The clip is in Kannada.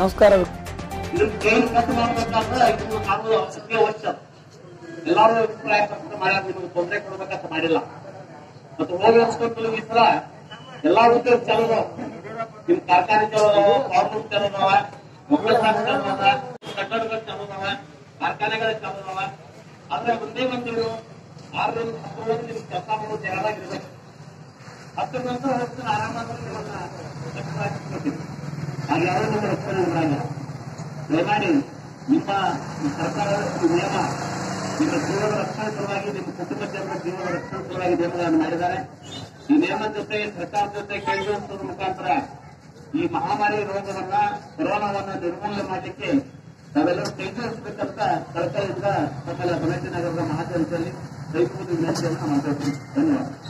ನಮಸ್ಕಾರ ಇದನ್ನ ಕೇಳಿ ಕಟ್ಟು ಮಾಡ್ಬೇಕಾದ್ರೆ ಇದು ನಾವು ಸತ್ಯ ವರ್ಷ ಎಲ್ಲಾರು ಅಭಿಪ್ರಾಯ ಪತ್ರ ಮಾಡ್ಯಾರ ನಿಮಗೆ ತೊಂದರೆ ಕೊಡ್ಬೇಕಂತ ಮಾಡಿಲ್ಲ ಮತ್ತು ಹೋಗಿ ಅನ್ಸ್ಕೊಂಡು ಈ ಸಲ ಎಲ್ಲಾ ಉದ್ಯೋಗ ಚಾಲು ಅದಾವ. ನಿಮ್ ಕಾರ್ಖಾನೆ ಚಾಲು ಅದಾವ ಫಾರ್ಮ್ ಚಾಲು ಅದಾವ ಮೊಬೈಲ್ ಶಾಪ್ ಚಾಲು ಅದಾವ ಕಟ್ಟಡಗಳು ಚಾಲು ಅದಾವ ಕಾರ್ಖಾನೆಗಳು ಚಾಲು ಅದಾವ ಆದ್ರೆ ಒಂದೇ ಒಂದು ಆರರಿಂದ ಹತ್ತು ಮಂದಿ ನಿಮ್ ಕೆಲಸ ಮಾಡೋ ಜಾಗದಾಗಿರ್ಬೇಕು ಹತ್ತು ನಂತರ ಹೋಗ್ತಾನೆ ಆರಾಮಾಗಿ ನಿಮ್ಮನ್ನ ರಕ್ಷಣೆ ಹಾಕಿಸ್ಕೊತೀವಿ. ಹಾಗೆ ಯಾರು ನಿಮ್ಮ ರಕ್ಷಣೆ ಮಾಡಲ್ಲ ದಯಮಾಡಿ ನಿಮ್ಮ ಈ ಸರ್ಕಾರದ ಈ ನಿಯಮ ನಿಮ್ಮ ಜೀವನ ರಕ್ಷಣೆ ಸಲುವಾಗಿ ನಿಮ್ಮ ಕುಟುಂಬ ಜನರ ಜೀವನ ರಕ್ಷಣೆ ಸಲುವಾಗಿ ನಿಯಮಗಳನ್ನು ಮಾಡಿದ್ದಾರೆ ಈ ನಿಯಮದ ಜೊತೆ ಸರ್ಕಾರದ ಜೊತೆ ಕೈಜೋಡಿಸೋದ್ರ ಮುಖಾಂತರ ಈ ಮಹಾಮಾರಿ ರೋಗವನ್ನ ಕೊರೋನಾವನ್ನ ನಿರ್ಮೂಲನೆ ಮಾಡಲಿಕ್ಕೆ ನಾವೆಲ್ಲರೂ ಕೈಜೋಡಿಸಬೇಕಂತ ಕಳಕಳಿಯಿಂದ ತಮ್ಮಲ್ಲಿ ಬನಟ್ಟಿ ನಗರದ ಮಹಾಜನತೆಯಲ್ಲಿ ಕೈಗೂಡಿ ವಿನಂತಿಯನ್ನು ಮಾಡ್ತಾ ಇದ್ದೀನಿ ಧನ್ಯವಾದ